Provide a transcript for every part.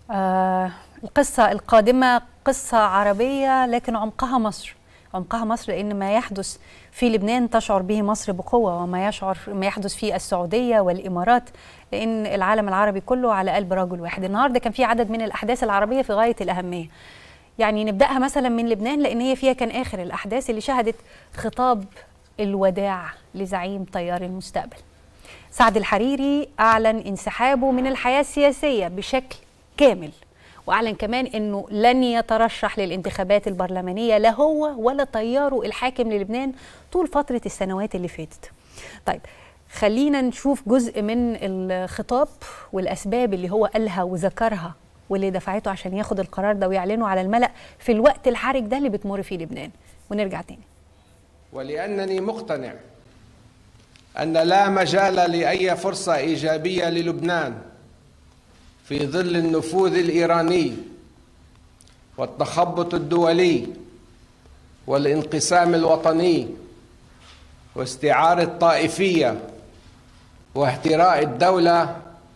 آه القصة القادمة قصة عربية لكن عمقها مصر عمقها مصر لأن ما يحدث في لبنان تشعر به مصر بقوة وما يشعر ما يحدث في السعودية والإمارات لأن العالم العربي كله على قلب رجل واحد النهاردة كان في عدد من الأحداث العربية في غاية الأهمية يعني نبدأها مثلا من لبنان لأن هي فيها كان آخر الأحداث اللي شهدت خطاب الوداع لزعيم تيار المستقبل سعد الحريري أعلن انسحابه من الحياة السياسية بشكل كامل واعلن كمان انه لن يترشح للانتخابات البرلمانيه لا هو ولا تياره الحاكم للبنان طول فتره السنوات اللي فاتت. طيب خلينا نشوف جزء من الخطاب والاسباب اللي هو قالها وذكرها واللي دفعته عشان ياخد القرار ده ويعلنه على الملأ في الوقت الحرج ده اللي بتمر فيه لبنان ونرجع تاني. ولانني مقتنع ان لا مجال لاي فرصه ايجابيه للبنان في ظل النفوذ الايراني والتخبط الدولي والانقسام الوطني واستعاره الطائفيه واهتراء الدوله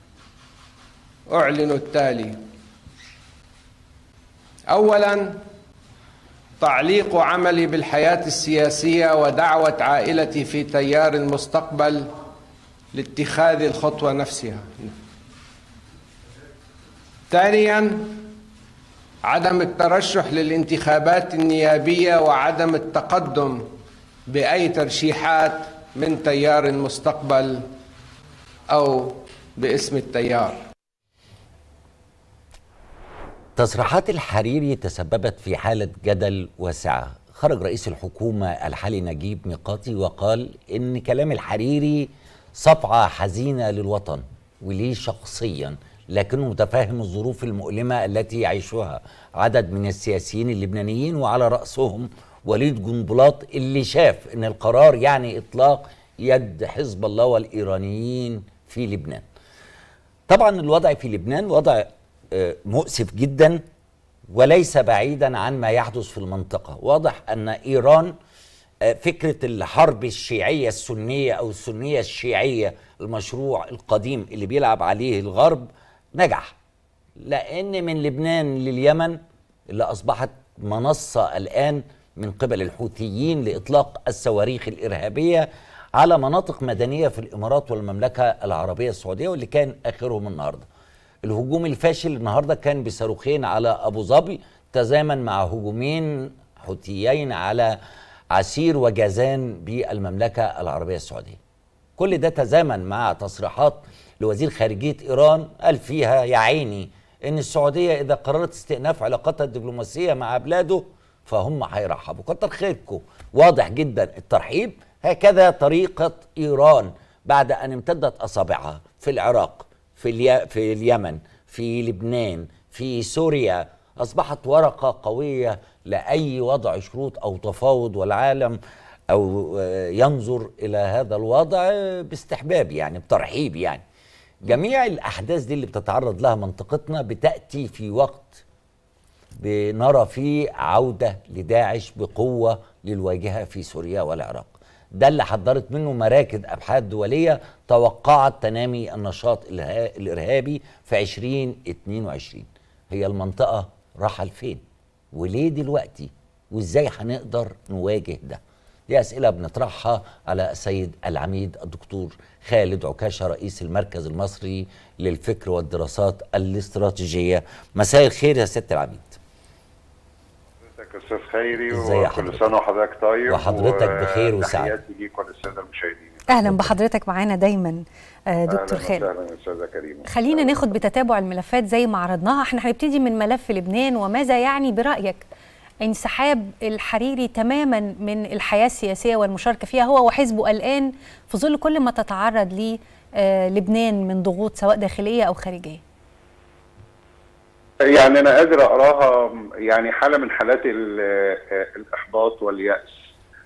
اعلن التالي اولا تعليق عملي بالحياه السياسيه ودعوه عائلتي في تيار المستقبل لاتخاذ الخطوه نفسها ثانيا عدم الترشح للانتخابات النيابيه وعدم التقدم باي ترشيحات من تيار المستقبل او باسم التيار تصريحات الحريري تسببت في حالة جدل واسعة خرج رئيس الحكومة الحالي نجيب ميقاتي وقال إن كلام الحريري صفعة حزينة للوطن وليه شخصيا لكنه متفاهم الظروف المؤلمة التي يعيشها عدد من السياسيين اللبنانيين وعلى رأسهم وليد جنبلاط اللي شاف إن القرار يعني إطلاق يد حزب الله والإيرانيين في لبنان طبعا الوضع في لبنان وضع مؤسف جدا وليس بعيدا عن ما يحدث في المنطقة واضح أن إيران فكرة الحرب الشيعية السنية أو السنية الشيعية المشروع القديم اللي بيلعب عليه الغرب نجح لأن من لبنان لليمن اللي أصبحت منصة الآن من قبل الحوثيين لإطلاق الصواريخ الإرهابية على مناطق مدنية في الإمارات والمملكة العربية السعودية واللي كان آخرهم النهارده الهجوم الفاشل النهارده كان بصاروخين على ابو ظبي تزامن مع هجومين حوثيين على عسير وجازان بالمملكه العربيه السعوديه. كل ده تزامن مع تصريحات لوزير خارجيه ايران قال فيها يا عيني ان السعوديه اذا قررت استئناف علاقاتها الدبلوماسيه مع بلاده فهم هيرحبوا كتر خيركم واضح جدا الترحيب هكذا طريقه ايران بعد ان امتدت اصابعها في العراق في الي... في اليمن في لبنان في سوريا اصبحت ورقه قويه لاي وضع شروط او تفاوض والعالم او ينظر الى هذا الوضع باستحباب يعني بترحيب يعني جميع الاحداث دي اللي بتتعرض لها منطقتنا بتاتي في وقت بنرى فيه عوده لداعش بقوه للواجهه في سوريا والعراق ده اللي حضرت منه مراكز ابحاث دوليه توقعت تنامي النشاط الارهابي في 2022 هي المنطقه راحه لفين وليه دلوقتي وازاي هنقدر نواجه ده دي اسئله بنطرحها على السيد العميد الدكتور خالد عكاشه رئيس المركز المصري للفكر والدراسات الاستراتيجيه مساء الخير يا سياده العميد حضرتك استاذ خيري ازي وكل سنه وحضرتك طيب وحضرتك بخير وسعد تحياتي ليك وللساده المشاهدين اهلا بحضرتك معانا دايما آه دكتور خالد اهلا وسهلا استاذه كريمه خلينا ناخد بتتابع الملفات زي ما عرضناها احنا هنبتدي من ملف لبنان وماذا يعني برايك انسحاب الحريري تماما من الحياه السياسيه والمشاركه فيها هو وحزبه الان في ظل كل ما تتعرض ليه آه لبنان من ضغوط سواء داخليه او خارجيه يعني انا قادر اقراها يعني حاله من حالات الاحباط والياس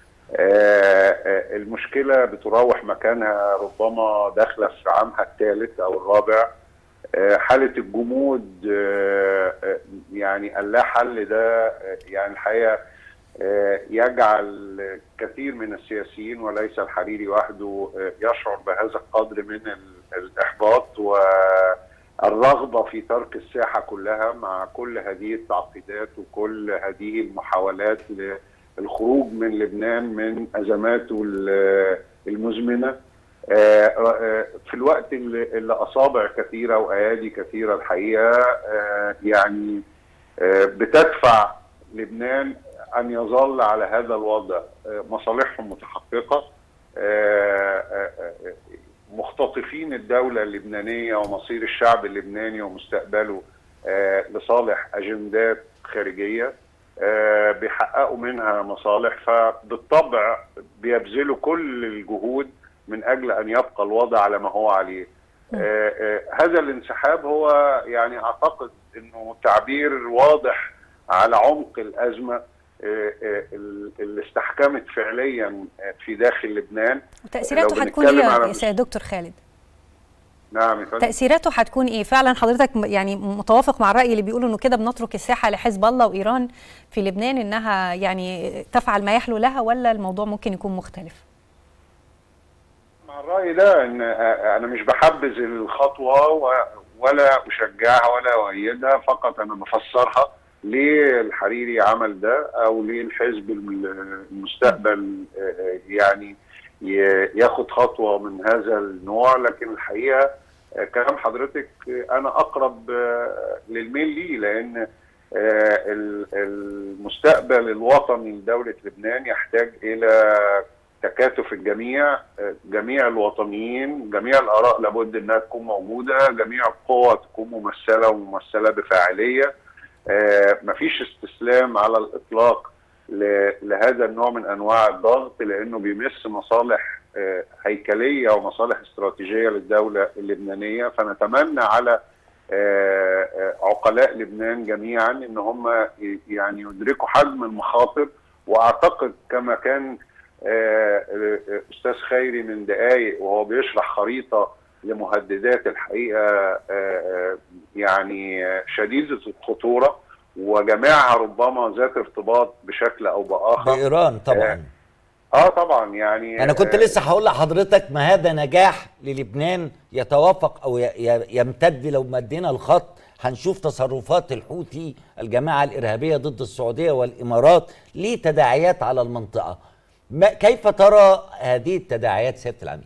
المشكله بتراوح مكانها ربما داخله في عامها الثالث او الرابع حاله الجمود يعني اللا حل ده يعني الحقيقه يجعل كثير من السياسيين وليس الحريري وحده يشعر بهذا القدر من الاحباط و الرغبه في ترك الساحه كلها مع كل هذه التعقيدات وكل هذه المحاولات للخروج من لبنان من ازماته ال- المزمنه آه، آه، في الوقت اللي اللي اصابع كثيره وايادي كثيره الحقيقه آه، يعني آه، بتدفع لبنان ان يظل على هذا الوضع آه، مصالحهم متحققه آه، آه، آه، مختطفين الدوله اللبنانيه ومصير الشعب اللبناني ومستقبله آه، لصالح اجندات خارجيه آه، بيحققوا منها مصالح فبالطبع بيبذلوا كل الجهود من اجل ان يبقى الوضع على ما هو عليه. آه، آه، هذا الانسحاب هو يعني اعتقد انه تعبير واضح على عمق الازمه آه، آه، اللي استحكمت فعليا في داخل لبنان وتاثيراته لو هتكون بنتكلم ايه على يا سيد دكتور خالد نعم يا فندم. تاثيراته هتكون ايه فعلا حضرتك م- يعني متوافق مع الراي اللي بيقولوا انه كده بنترك الساحه لحزب الله وايران في لبنان انها يعني تفعل ما يحلو لها ولا الموضوع ممكن يكون مختلف مع الرأي ده ان آه، انا مش بحبذ الخطوة و- ولا اشجعها ولا اؤيدها فقط انا بفسرها ليه الحريري عمل ده او ليه الحزب الم- المستقبل آه، يعني ي- ياخد خطوة من هذا النوع لكن الحقيقة آه، كلام حضرتك آه، انا اقرب آه، للميل ليه لان آه، ال- المستقبل الوطني لدولة لبنان يحتاج الى تكاتف الجميع آه، جميع الوطنيين جميع الاراء لابد انها تكون موجوده جميع القوى تكون ممثله وممثله بفاعليه آه، مفيش استسلام على الاطلاق ل- لهذا النوع من انواع الضغط لانه بيمس مصالح آه، هيكليه ومصالح استراتيجيه للدوله اللبنانيه فنتمنى على آه، آه، عقلاء لبنان جميعا ان هم ي- يعني يدركوا حجم المخاطر واعتقد كما كان آه، آه، استاذ خيري من دقائق وهو بيشرح خريطه لمهددات الحقيقه آه، آه، يعني آه، شديده الخطوره وجميعها ربما ذات ارتباط بشكل او باخر بايران طبعا اه طبعا يعني انا كنت آه، لسه هقول لحضرتك ما هذا نجاح للبنان يتوافق او ي- ي- يمتد لو مدينا الخط هنشوف تصرفات الحوثي الجماعه الارهابيه ضد السعوديه والامارات ليه تداعيات على المنطقه ما كيف ترى هذه التداعيات سياده العميد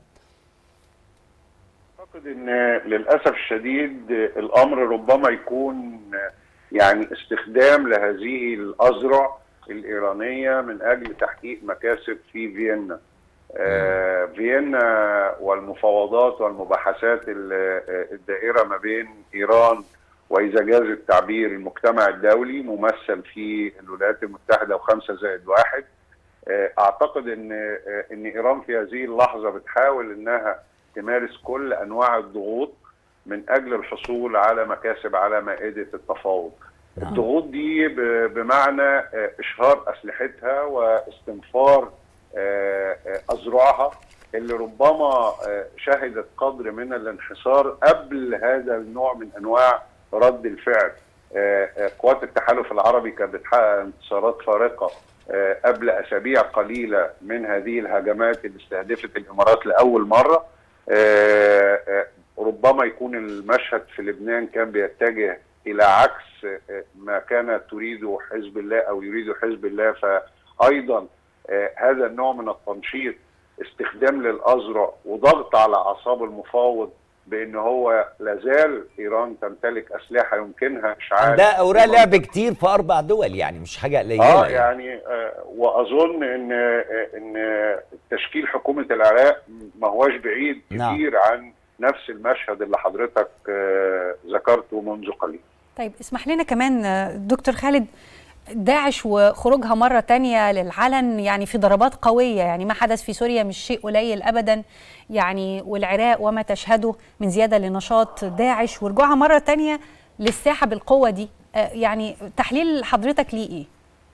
اعتقد ان للاسف الشديد الامر ربما يكون يعني استخدام لهذه الاذرع الايرانيه من اجل تحقيق مكاسب في فيينا. آه فيينا والمفاوضات والمباحثات ال- الدائره ما بين ايران واذا جاز التعبير المجتمع الدولي ممثل في الولايات المتحده وخمسه زائد واحد. آه، اعتقد ان آه، ان ايران في هذه اللحظه بتحاول انها تمارس كل انواع الضغوط من اجل الحصول على مكاسب على مائده التفاوض. الضغوط دي ب- بمعنى آه، اشهار اسلحتها واستنفار آه، آه، اذرعها اللي ربما آه، شهدت قدر من الانحصار قبل هذا النوع من انواع رد الفعل. آه، آه، قوات التحالف العربي كانت بتحقق انتصارات فارقه آه، قبل اسابيع قليله من هذه الهجمات اللي استهدفت الامارات لاول مره آه، آه، ربما يكون المشهد في لبنان كان بيتجه الى عكس آه، ما كانت تريده حزب الله او يريده حزب الله فايضا آه، هذا النوع من التنشيط استخدام للأذرع وضغط على أعصاب المفاوض بأن هو لازال إيران تمتلك أسلحة يمكنها إشعال ده اوراق لعب كتير في اربع دول يعني مش حاجه قليله اه يعني آه واظن ان آه ان تشكيل حكومه العراق ما هوش بعيد نعم. كتير عن نفس المشهد اللي حضرتك آه ذكرته منذ قليل طيب اسمح لنا كمان آه، دكتور خالد داعش وخروجها مرة تانية للعلن يعني في ضربات قوية يعني ما حدث في سوريا مش شيء قليل أبدا يعني والعراق وما تشهده من زيادة لنشاط داعش ورجوعها مرة تانية للساحة بالقوة دي آه، يعني تحليل حضرتك ليه إيه؟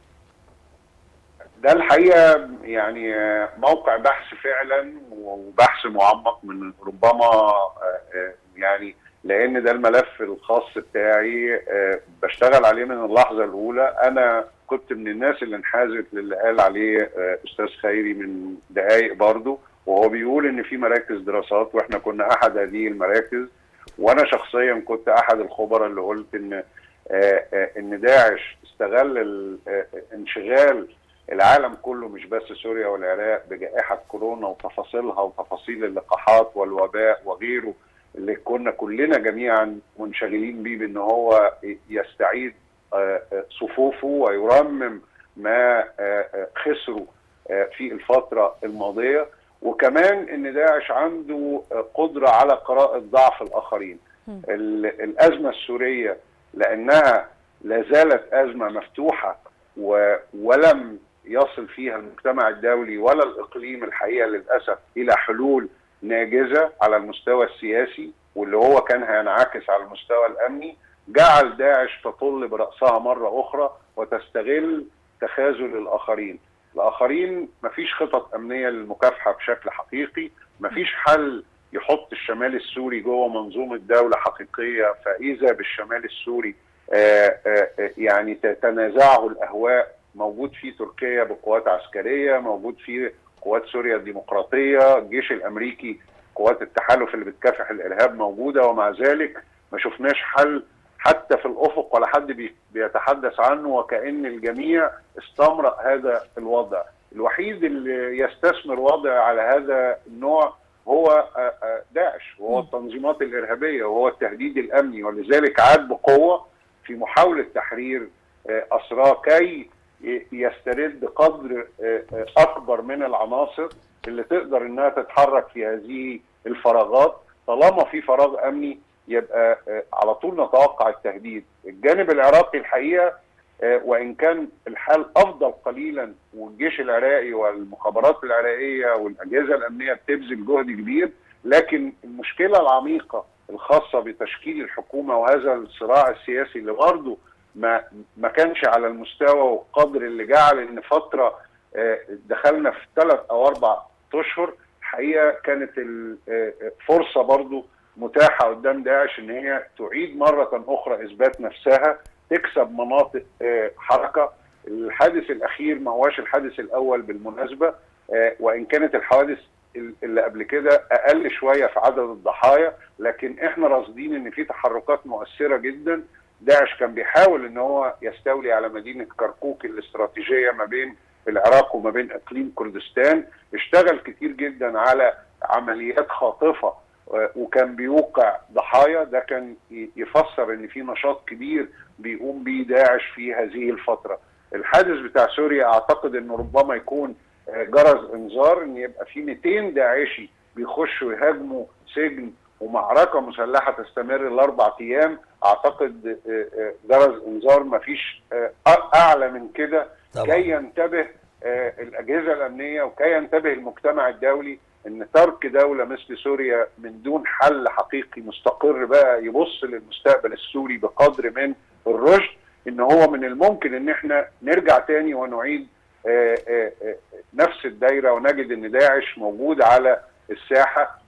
ده الحقيقه يعني آه، موقع بحث فعلا وبحث معمق من ربما آه، آه، يعني لان ده الملف الخاص بتاعي آه، بشتغل عليه من اللحظه الاولى انا كنت من الناس اللي انحازت للي قال عليه آه، استاذ خيري من دقائق برضو وهو بيقول ان في مراكز دراسات واحنا كنا احد هذه المراكز وانا شخصيا كنت احد الخبراء اللي قلت ان ان داعش استغل انشغال العالم كله مش بس سوريا والعراق بجائحه كورونا وتفاصيلها وتفاصيل اللقاحات والوباء وغيره اللي كنا كلنا جميعا منشغلين بيه بان هو يستعيد صفوفه ويرمم ما خسره في الفتره الماضيه وكمان ان داعش عنده قدره على قراءه ضعف الاخرين الازمه السوريه لانها لا زالت ازمه مفتوحه ولم يصل فيها المجتمع الدولي ولا الاقليم الحقيقه للاسف الى حلول ناجزه على المستوى السياسي واللي هو كان هينعكس على المستوى الامني جعل داعش تطل براسها مره اخرى وتستغل تخاذل الاخرين. الاخرين مفيش خطط امنيه للمكافحه بشكل حقيقي، مفيش حل يحط الشمال السوري جوه منظومه دوله حقيقيه فاذا بالشمال السوري آآ آآ يعني تتنازعه الاهواء موجود في تركيا بقوات عسكريه موجود في قوات سوريا الديمقراطيه الجيش الامريكي قوات التحالف اللي بتكافح الارهاب موجوده ومع ذلك ما شفناش حل حتى في الافق ولا حد بيتحدث عنه وكان الجميع استمرأ هذا الوضع الوحيد اللي يستثمر وضع على هذا النوع هو داعش وهو التنظيمات الارهابيه وهو التهديد الامني ولذلك عاد بقوه في محاوله تحرير اسراه كي يسترد قدر اكبر من العناصر اللي تقدر انها تتحرك في هذه الفراغات طالما في فراغ امني يبقى على طول نتوقع التهديد الجانب العراقي الحقيقه وان كان الحال افضل قليلا والجيش العراقي والمخابرات العراقيه والاجهزه الامنيه بتبذل جهد كبير لكن المشكله العميقه الخاصه بتشكيل الحكومه وهذا الصراع السياسي اللي برضه ما ما كانش على المستوى والقدر اللي جعل ان فتره دخلنا في ثلاث او اربع اشهر الحقيقه كانت الفرصه برضه متاحه قدام داعش ان هي تعيد مره اخرى اثبات نفسها تكسب مناطق حركه الحادث الاخير ما هواش الحادث الاول بالمناسبه وان كانت الحوادث اللي قبل كده اقل شويه في عدد الضحايا لكن احنا راصدين ان في تحركات مؤثره جدا داعش كان بيحاول ان هو يستولي على مدينه كركوك الاستراتيجيه ما بين العراق وما بين اقليم كردستان اشتغل كتير جدا على عمليات خاطفه وكان بيوقع ضحايا ده كان يفسر ان في نشاط كبير بيقوم به داعش في هذه الفتره الحادث بتاع سوريا اعتقد انه ربما يكون جرس انذار ان يبقى في 200 داعشي بيخشوا يهاجموا سجن ومعركه مسلحه تستمر الاربع ايام اعتقد جرس انذار ما فيش اعلى من كده كي ينتبه الاجهزه الامنيه وكي ينتبه المجتمع الدولي ان ترك دوله مثل سوريا من دون حل حقيقي مستقر بقى يبص للمستقبل السوري بقدر من الرشد ان هو من الممكن ان احنا نرجع تاني ونعيد آآ آآ نفس الدايره ونجد ان داعش موجود على الساحه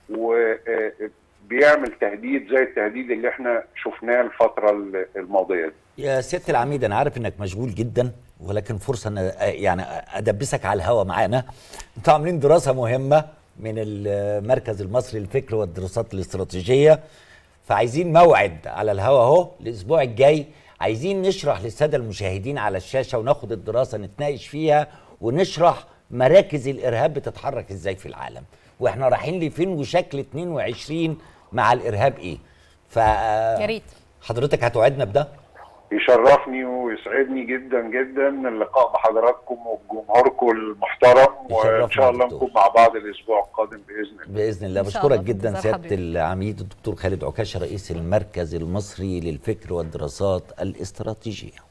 وبيعمل تهديد زي التهديد اللي احنا شفناه الفتره الماضيه دي. يا سياده العميد انا عارف انك مشغول جدا ولكن فرصه ان يعني ادبسك على الهوا معانا انتوا عاملين دراسه مهمه من المركز المصري للفكر والدراسات الاستراتيجيه فعايزين موعد على الهوا اهو الاسبوع الجاي عايزين نشرح للساده المشاهدين على الشاشه وناخد الدراسه نتناقش فيها ونشرح مراكز الارهاب بتتحرك ازاي في العالم واحنا رايحين لفين وشكل 22 مع الارهاب ايه ف يا ريت حضرتك هتوعدنا بده يشرفني ويسعدني جدا جدا اللقاء بحضراتكم وبجمهوركم المحترم وان شاء الله نكون مع بعض الاسبوع القادم باذن الله باذن الله بشكرك جدا سياده العميد الدكتور خالد عكاشه رئيس المركز المصري للفكر والدراسات الاستراتيجيه